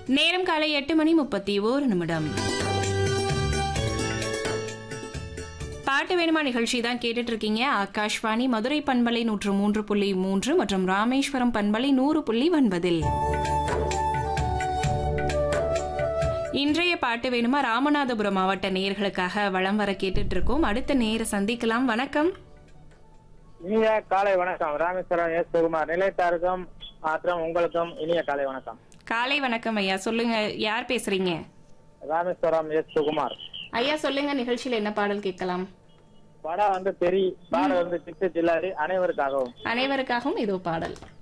நேரம் காலை எட்டு மணி முப்பத்தி ஓரு நிமிடம் பாட்டு வேணுமா நிகழ்ச்சி தான் கேட்டுட்டு இருக்கீங்க ஆகாஷ்வாணி மதுரை பண்பலை நூற்று மூன்று புள்ளி மூன்று மற்றும் ராமேஸ்வரம் பண்பலை நூறு புள்ளி ஒன்பதில் இன்றைய பாட்டு வேணுமா ராமநாதபுரம் மாவட்ட நேயர்களுக்காக வளம் வர கேட்டுட்டு இருக்கோம் அடுத்த நேர சந்திக்கலாம் வணக்கம் இனிய காலை வணக்கம் ராமேஸ்வரம் எஸ் சுகுமார் நிலையத்தாருக்கும் மற்றும் உங்களுக்கும் இனிய காலை வணக்கம் காலை வணக்கம் ஐயா சொல்லுங்க யார் பேசுறீங்க ராமேஸ்வரம் எஸ் சுகுமார் ஐயா சொல்லுங்க நிகழ்ச்சியில் என்ன பாடல் கேட்கலாம் படம் வந்து பெரிய பாடம் வந்து சிட்டு ஜில்லாரி அனைவருக்காகவும் அனைவருக்காகவும் இதோ பாடல்